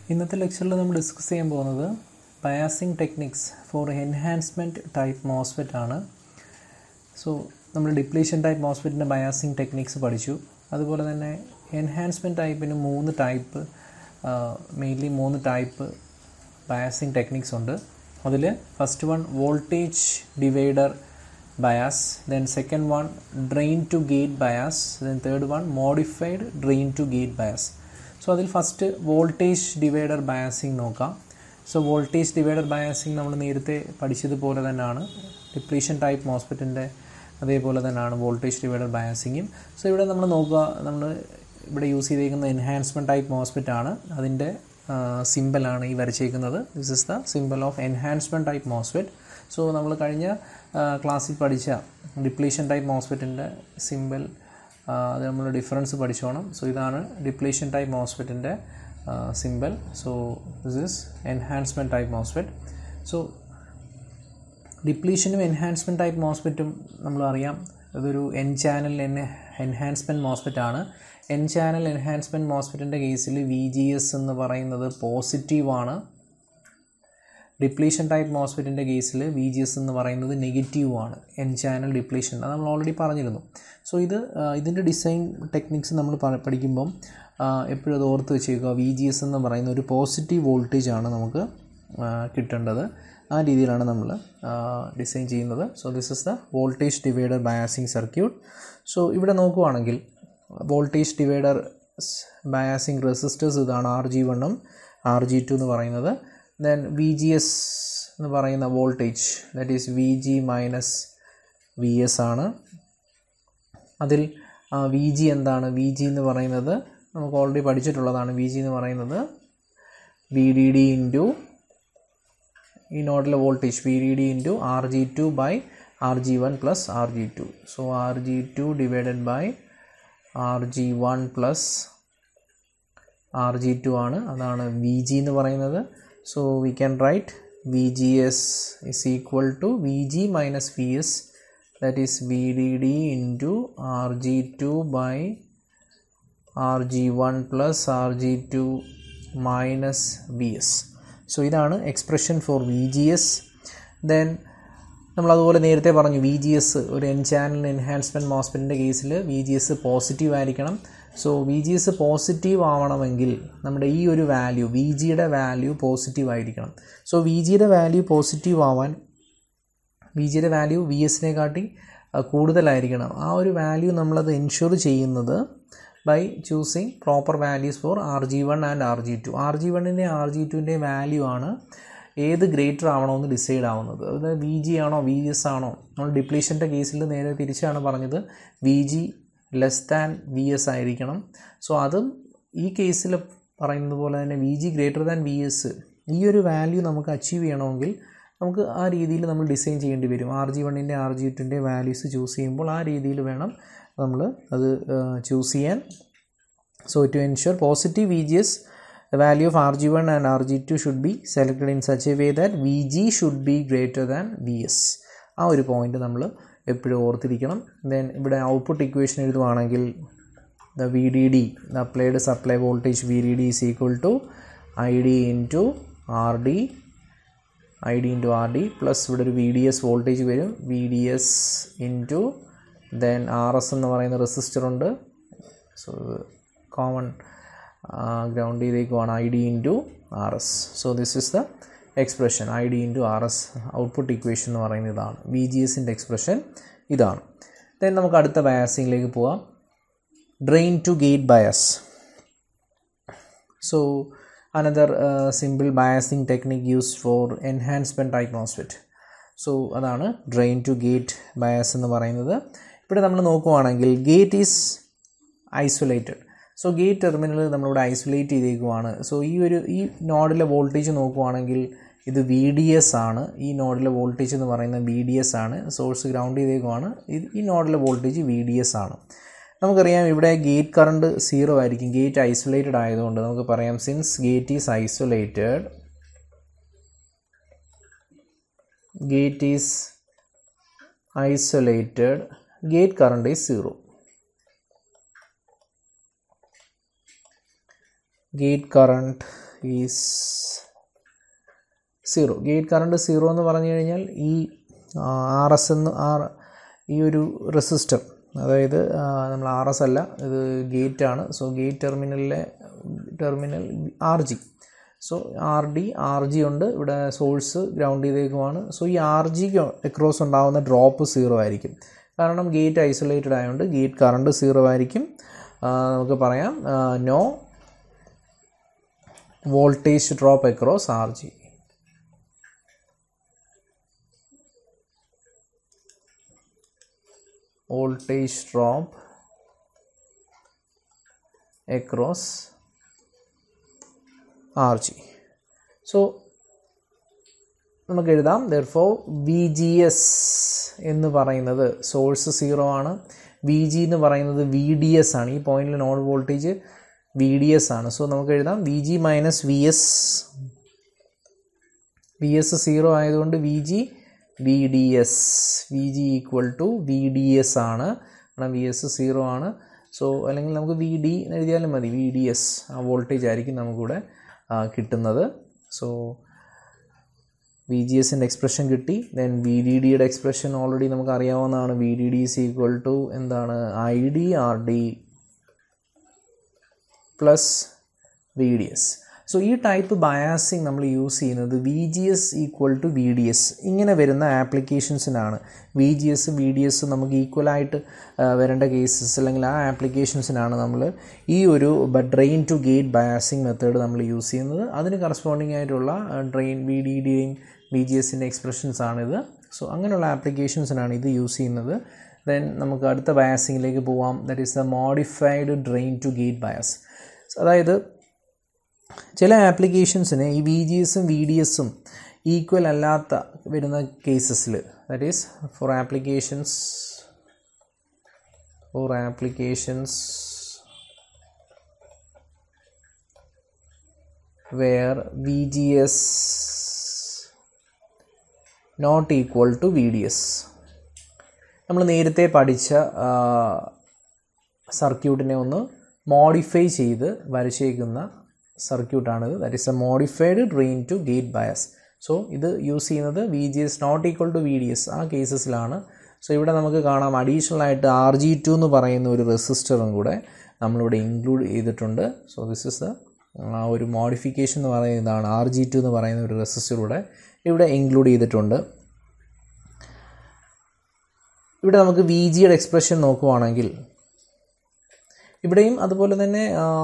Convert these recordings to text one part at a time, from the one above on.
ഇന്നത്തെ ലെക്ചറിൽ നമ്മൾ ഡിസ്കസ് ചെയ്യാൻ പോകുന്നത് biasing techniques for enhancement type MOSFET ആണ് സോ നമ്മൾ ഡിപ്ലീഷൻ ടൈപ്പ് മോസ്ഫെറ്റിൻ്റെ ബയാസിംഗ് ടെക്നിക്സ് പഠിച്ചു അതുപോലെ തന്നെ എൻഹാൻസ്മെൻറ്റ് ടൈപ്പിന് മൂന്ന് ടൈപ്പ് മെയിൻലി മൂന്ന് ടൈപ്പ് ബയാസിംഗ് ടെക്നിക്സ് ഉണ്ട് അതിൽ first one voltage divider bias then second one drain to gate bias then third one modified drain to gate bias so അതിൽ ഫസ്റ്റ് വോൾട്ടേജ് ഡിവൈഡർ ബയാസിംഗ് നോക്കാം so voltage divider biasing നമ്മൾ നേരത്തെ പഠിച്ചതുപോലെ തന്നെയാണ് depletion type മോസ്ഫെറ്റിൻ്റെ അതേപോലെ തന്നെയാണ് voltage divider ബയാസിങ്ങും so ഇവിടെ നമ്മൾ നോക്കുക നമ്മൾ ഇവിടെ യൂസ് ചെയ്തേക്കുന്ന എൻഹാൻസ്മെൻറ്റ് ടൈപ്പ് മോസ്ഫെറ്റ് ആണ് അതിൻ്റെ സിമ്പിളാണ് ഈ വരച്ചേക്കുന്നത് this is the symbol of enhancement type MOSFET so നമ്മൾ കഴിഞ്ഞ ക്ലാസ്സിൽ പഠിച്ച ഡിപ്ലീഷൻ ടൈപ്പ് മോസ്ഫെറ്റിൻ്റെ സിമ്പിൾ അത് നമ്മൾ ഡിഫറൻസ് പഠിച്ചോണം സോ ഇതാണ് ഡിപ്ലീഷൻ ടൈപ്പ് മോസ്ഫെറ്റിൻ്റെ symbol so this is enhancement type MOSFET so ഡിപ്ലീഷനും എൻഹാൻസ്മെൻറ്റ് ടൈപ്പ് മോസ്ഫെറ്റും നമ്മളറിയാം അതൊരു N channel N enhancement MOSFET ആണ് എൻ ചാനൽ എൻഹാൻസ്മെൻറ്റ് മോസ്ഫെറ്റിൻ്റെ കേസിൽ വി ജി എസ് എന്ന് പറയുന്നത് പോസിറ്റീവാണ് ഡിപ്ലീഷൻ ടൈപ്പ് മോസ്ഫെറ്റിൻ്റെ കേസിൽ വി ജി എസ് എന്ന് പറയുന്നത് നെഗറ്റീവ് ആണ് എൻ ചാനൽ ഡിപ്ലീഷൻ അത് നമ്മൾ ഓൾറെഡി പറഞ്ഞിരുന്നു സോ ഇത് ഇതിൻ്റെ ഡിസൈൻ ടെക്നിക്സ് നമ്മൾ പഠിക്കുമ്പം എപ്പോഴും അത് ഓർത്ത് വെച്ചേക്കുക വി ജി എസ് എന്ന് പറയുന്ന ഒരു പോസിറ്റീവ് വോൾട്ടേജ് ആണ് നമുക്ക് കിട്ടേണ്ടത് ആ രീതിയിലാണ് നമ്മൾ ഡിസൈൻ ചെയ്യുന്നത് so this is the voltage divider biasing circuit so ഇവിടെ നോക്കുവാണെങ്കിൽ വോൾട്ടേജ് ഡിവൈഡർ ബയാസിങ് റെസിസ്റ്റേഴ്സ് ഇതാണ് ആർ ജി വണ്ണും ആർ ജി ടു എന്ന് പറയുന്നത് ദെൻ വി ജി എസ് എന്ന് പറയുന്ന voltage that is V G minus V S ആണ് അതിൽ വി ജി എന്താണ് വി ജി എന്ന് പറയുന്നത് നമുക്ക് ഓൾറെഡി പഠിച്ചിട്ടുള്ളതാണ് വി ജി എന്ന് പറയുന്നത് വി ഡി ഡി ഇൻറ്റു ഈ നോഡിലെ voltage V D D into R G two by R G one plus R G two so R G two divided by R G one plus R G two ആണ് അതാണ് V G എന്ന് പറയുന്നത് so we can write V G S is equal to V G minus V S that is V D D into R G two by R G one plus R G to minus V S so ഇതാണ് expression for V G S then നമ്മൾ അതുപോലെ നേരത്തെ പറഞ്ഞു V G S ഒരു N channel enhancement മോസ്ഫെറ്റിൻ്റെ കേസിൽ V G S positive ആയിരിക്കണം so V G S positive ആവണമെങ്കിൽ നമ്മുടെ ഈ ഒരു വാല്യൂ വി ജിയുടെ വാല്യൂ പോസിറ്റീവ് ആയിരിക്കണം സോ വി ജിയുടെ വാല്യൂ പോസിറ്റീവ് ആവാൻ വി ജിയുടെ വാല്യൂ വി എസിനെ കാട്ടി കൂടുതലായിരിക്കണം ആ ഒരു വാല്യൂ നമ്മളത് എൻഷുർ ചെയ്യുന്നത് by choosing proper values for R G one and R G two R G വണ്ണിൻ്റെ ആർ ജി ടുവിൻ്റെ വാല്യൂ ആണ് ഏത് ഗ്രേറ്റർ ആവണമെന്ന് ഡിസൈഡ് ആവുന്നത് അതായത് വി ജി ആണോ വി എസ് ആണോ നമ്മൾ ഡിപ്ലീഷൻ്റെ കേസിൽ നേരെ തിരിച്ചാണ് പറഞ്ഞത് V G less than V S ആയിരിക്കണം സോ അതും ഈ കേസിൽ പറയുന്നത് പോലെ തന്നെ V G greater than V S ഈ ഒരു വാല്യൂ നമുക്ക് അച്ചീവ് ചെയ്യണമെങ്കിൽ നമുക്ക് ആ രീതിയിൽ നമ്മൾ ഡിസൈൻ ചെയ്യേണ്ടി വരും ആർ ജി വണ്ണിൻ്റെ ആർ ജി ടുൻ്റെ വാല്യൂസ് ചൂസ് ചെയ്യുമ്പോൾ ആ രീതിയിൽ വേണം നമ്മൾ അത് ചൂസ് ചെയ്യാൻ so to ensure positive V G S the value of rg1 and rg2 should be selected in such a way that vg should be greater than vs ആ ഒരു പോയിന്റ് നമ്മൾ എപ്പോഴും ഓർത്തിരിക്കണം ദെൻ ഇവിടെ ഔട്ട്പുട്ട് ഇക്വേഷൻ എഴുതുവാണെങ്കിൽ the V D D the applied supply voltage V D D is equal to I D into R D I D into R D plus ഇവിടെ ഒരു V D S voltage വരും V D S into then R S എന്ന് പറയുന്ന resistor ഉണ്ട് so common ground ചെയ്തേക്കുവാണ് I D into R S so this is the expression I D into R S output equation എന്ന് പറയുന്നത് ഇതാണ് V G എസിൻ്റെ expression ഇതാണ് then നമുക്ക് അടുത്ത ബയാസിങ്ങിലേക്ക് പോവാം drain to gate bias so another simple biasing technique used for enhancement type MOSFET so അതാണ് ഡ്രെയിൻ ടു ഗേറ്റ് ബയാസ് എന്ന് പറയുന്നത് ഇവിടെ നമ്മൾ നോക്കുവാണെങ്കിൽ gate is isolated so gate terminal നമ്മളിവിടെ ഐസൊലേറ്റ് ചെയ്തേക്കുവാണ് സോ ഈ ഒരു ഈ നോഡിലെ വോൾട്ടേജ് നോക്കുവാണെങ്കിൽ ഇത് വി ഡി എസ് ആണ് ഈ നോഡിലെ വോൾട്ടേജ് എന്ന് പറയുന്നത് വി ഡി എസ് ആണ് സോഴ്സ് ഗ്രൗണ്ട് ചെയ്തേക്കുവാണ് ഈ നോഡിലെ വോൾട്ടേജ് വി ഡി എസ് ആണ് നമുക്കറിയാം ഇവിടെ ഗേറ്റ് കറണ്ട് സീറോ ആയിരിക്കും ഗേറ്റ് ഐസൊലേറ്റഡ് ആയതുകൊണ്ട് നമുക്ക് പറയാം since gate is isolated gate is isolated gate current is zero gate current is zero gate current zero എന്ന് പറഞ്ഞു കഴിഞ്ഞാൽ ഈ ആർ എസ് എന്ന് ആർ ഈ ഒരു റെസിസ്റ്റർ അതായത് ആ, നമ്മൾ ആർ എസ് അല്ല ഇത് ഗേറ്റ് ആണ് സോ ഗേറ്റ് ടെർമിനലിലെ terminal R G so R D R G ഉണ്ട് ഇവിടെ സോഴ്സ് ഗ്രൗണ്ട് ചെയ്തേക്കുമാണ് സോ ഈ ആർ ജിക്ക് അക്രോസ് ഉണ്ടാകുന്ന ഡ്രോപ്പ് സീറോ ആയിരിക്കും കാരണം ഗേറ്റ് ഐസൊലേറ്റഡ് ആയതുകൊണ്ട് ഗേറ്റ് കറണ്ട് സീറോ ആയിരിക്കും ആ, നമുക്ക് പറയാം no voltage drop across R G voltage drop across RG. So നമുക്ക് എഴുതാം ദർഫോർ വി ജി എസ് എന്ന് പറയുന്നത് സോഴ്സ് സീറോ ആണ് വി ജി എന്ന് പറയുന്നത് വി ഡി എസ് ആണ് ഈ പോയിന്റിൽ node voltage V D S ആണ് സോ നമുക്ക് എഴുതാം V G minus V S V S zero ആയതുകൊണ്ട് V G V D S V G equal to V D S ആണ് കാരണം വി എസ് സീറോ ആണ് സോ അല്ലെങ്കിൽ നമുക്ക് വി ഡി എന്ന് എഴുതിയാലും മതി വി ഡി എസ് ആ വോൾട്ടേജ് ആയിരിക്കും നമുക്കിവിടെ ആ, കിട്ടുന്നത് സോ വി ജി എസിൻ്റെ എക്സ്പ്രഷൻ കിട്ടി ദെൻ വി ഡി ഡിയുടെ എക്സ്പ്രഷൻ ഓൾറെഡി നമുക്ക് അറിയാവുന്നതാണ് V D D is equal to എന്താണ് I D R D plus V D S so ഈ ടൈപ്പ് ബയാസിങ് നമ്മൾ യൂസ് ചെയ്യുന്നത് V G S equal to V D S ഇങ്ങനെ വരുന്ന ആപ്ലിക്കേഷൻസിനാണ് V G S V D S നമുക്ക് ഈക്വലായിട്ട് വരേണ്ട കേസസ് അല്ലെങ്കിൽ ആ ആപ്ലിക്കേഷൻസിനാണ് നമ്മൾ ഈ ഒരു drain to gate biasing method നമ്മൾ യൂസ് ചെയ്യുന്നത് അതിന് കറസ്പോണ്ടിങ് ആയിട്ടുള്ള ഡ്രെയിൻ വി ഡി ഡിയും വി ജി എസിൻ്റെ എക്സ്പ്രഷൻസ് ആണിത് സോ അങ്ങനെയുള്ള ആപ്ലിക്കേഷൻസിനാണ് ഇത് യൂസ് ചെയ്യുന്നത് ദെൻ നമുക്ക് അടുത്ത ബയാസിങ്ങിലേക്ക് പോവാം that is the modified drain to gate bias അതായത് ചില ആപ്ലിക്കേഷൻസിന് ഈ വി ജി എസും വി ഡി എസും ഈക്വൽ അല്ലാത്ത വരുന്ന കേസസിൽ that is for applications for applications where V G S not equal to V D S നമ്മൾ നേരത്തെ പഠിച്ച സർക്യൂട്ടിനെ ഒന്ന് മോഡിഫൈ ചെയ്ത് വരച്ചേക്കുന്ന സർക്യൂട്ടാണിത് that is a modified drain to gate bias so ഇത് യൂസ് ചെയ്യുന്നത് V G S not equal to V D S ആ കേസസിലാണ് സോ ഇവിടെ നമുക്ക് കാണാം അഡീഷണൽ ആയിട്ട് ആർ ജി ടു എന്ന് പറയുന്ന ഒരു റെസിസ്റ്ററും കൂടെ നമ്മളിവിടെ ഇൻക്ലൂഡ് ചെയ്തിട്ടുണ്ട് സോ ദിസ് ഇസ് ആ ഒരു മോഡിഫിക്കേഷൻ എന്ന് പറയുന്നതാണ് ആർ ജി ടു എന്ന് പറയുന്ന ഒരു റെസിസ്റ്റർ കൂടെ ഇവിടെ ഇൻക്ലൂഡ് ചെയ്തിട്ടുണ്ട് ഇവിടെ നമുക്ക് വി ജിയുടെ എക്സ്പ്രഷൻ നോക്കുവാണെങ്കിൽ ഇവിടെയും അതുപോലെ തന്നെ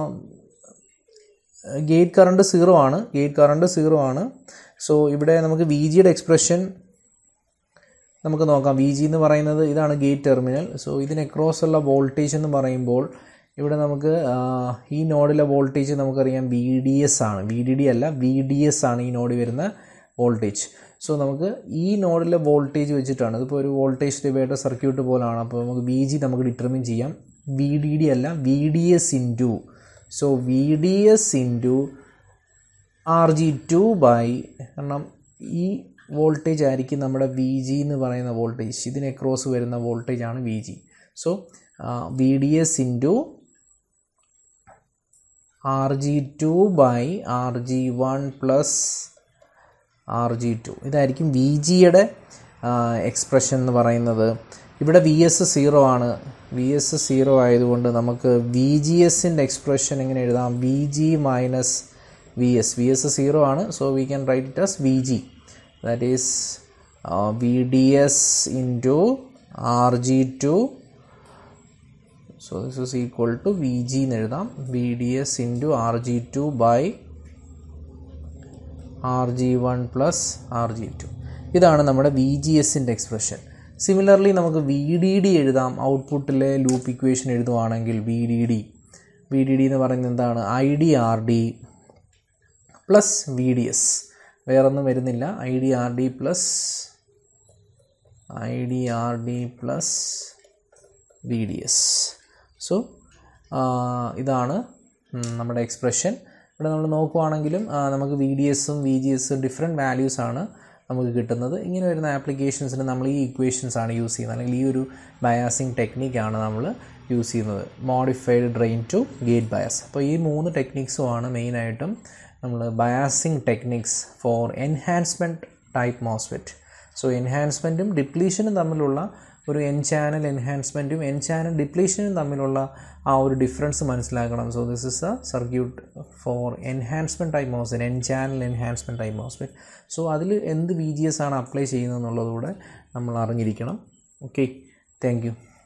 ഗേറ്റ് കറണ്ട് സീറോ ആണ് ഗേറ്റ് കറണ്ട് സീറോ ആണ് സോ ഇവിടെ നമുക്ക് വി ജിയുടെ എക്സ്പ്രഷൻ നമുക്ക് നോക്കാം വി ജി എന്ന് പറയുന്നത് ഇതാണ് ഗേറ്റ് ടെർമിനൽ സോ ഇതിന് across ഉള്ള വോൾട്ടേജ് എന്ന് പറയുമ്പോൾ ഇവിടെ നമുക്ക് ആ, ഈ നോഡിലെ വോൾട്ടേജ് നമുക്കറിയാം വി ഡി എസ് ആണ് വി ഡി ഡി അല്ല വി ഡി എസ് ആണ് ഈ നോഡിൽ വരുന്ന വോൾട്ടേജ് സോ നമുക്ക് ഈ നോഡിലെ വോൾട്ടേജ് വെച്ചിട്ടാണ് ഇതിപ്പോൾ ഒരു വോൾട്ടേജ് ഡിവൈഡർ സർക്യൂട്ട് പോലാണ് അപ്പോൾ നമുക്ക് വി ജി നമുക്ക് ഡിറ്റർമിൻ ചെയ്യാം വി ഡി ഡി അല്ല V D S into so V D S into R G two by കാരണം ഈ വോൾട്ടേജ് ആയിരിക്കും നമ്മുടെ വി ജി എന്ന് പറയുന്ന വോൾട്ടേജ് ഇതിന് ക്രോസ് വരുന്ന വോൾട്ടേജ് ആണ് V G so V D S into R G two by R G one plus R G two ഇതായിരിക്കും വി ജിയുടെ എക്സ്പ്രഷൻ എന്ന് പറയുന്നത് ഇവിടെ വി എസ് സീറോ ആണ് വി എസ് സീറോ ആയതുകൊണ്ട് നമുക്ക് വി ജി എസിൻ്റെ എക്സ്പ്രഷൻ എങ്ങനെ എഴുതാം V G minus V S V S zero ആണ് so we can write it as V G that is V D S into R G two so this is equal to V G എന്ന് എഴുതാം V D S into R G two by R G one plus R G two ഇതാണ് നമ്മുടെ V G എസിൻ്റെ expression similarly നമുക്ക് V D D എഴുതാം ഔട്ട്പുട്ടിലെ loop equation എഴുതുവാണെങ്കിൽ V D D V D D എന്ന് പറയുന്നത് എന്താണ് I D R D plus V D S വേറൊന്നും വരുന്നില്ല I D R D plus I D R D plus V D S so ഇതാണ് ഉം, നമ്മുടെ എക്സ്പ്രഷൻ ഇവിടെ നമ്മൾ നോക്കുവാണെങ്കിലും ആ, നമുക്ക് വി ഡി എസും വി ജി എസും ഡിഫറെൻറ്റ് വാല്യൂസ് ആണ് നമുക്ക് കിട്ടുന്നത് ഇങ്ങനെ വരുന്ന ആപ്ലിക്കേഷൻസിന് നമ്മൾ ഈ ഇക്വേഷൻസ് ആണ് യൂസ് ചെയ്യുന്നത് അല്ലെങ്കിൽ ഈ ഒരു ബയാസിങ് ടെക്നിക്കാണ് നമ്മൾ യൂസ് ചെയ്യുന്നത് modified drain to gate bias അപ്പോൾ ഈ മൂന്ന് ടെക്നിക്സും ആണ് മെയിനായിട്ടും നമ്മൾ biasing techniques for enhancement type MOSFET so എൻഹാൻസ്മെൻറ്റും ഡിപ്ലീഷനും തമ്മിലുള്ള ഒരു എൻ ചാനൽ എൻഹാൻസ്മെൻറ്റും എൻ ചാനൽ ഡിപ്ലീഷനും തമ്മിലുള്ള ആ ഒരു ഡിഫറൻസ് മനസ്സിലാക്കണം so this is a circuit for enhancement type MOSFET N channel enhancement type MOSFET so അതിൽ എന്ത് വി ജി എസ് ആണ് അപ്ലൈ ചെയ്യുന്നത് എന്നുള്ളതുകൂടെ നമ്മൾ അറിഞ്ഞിരിക്കണം ഓക്കെ താങ്ക് യു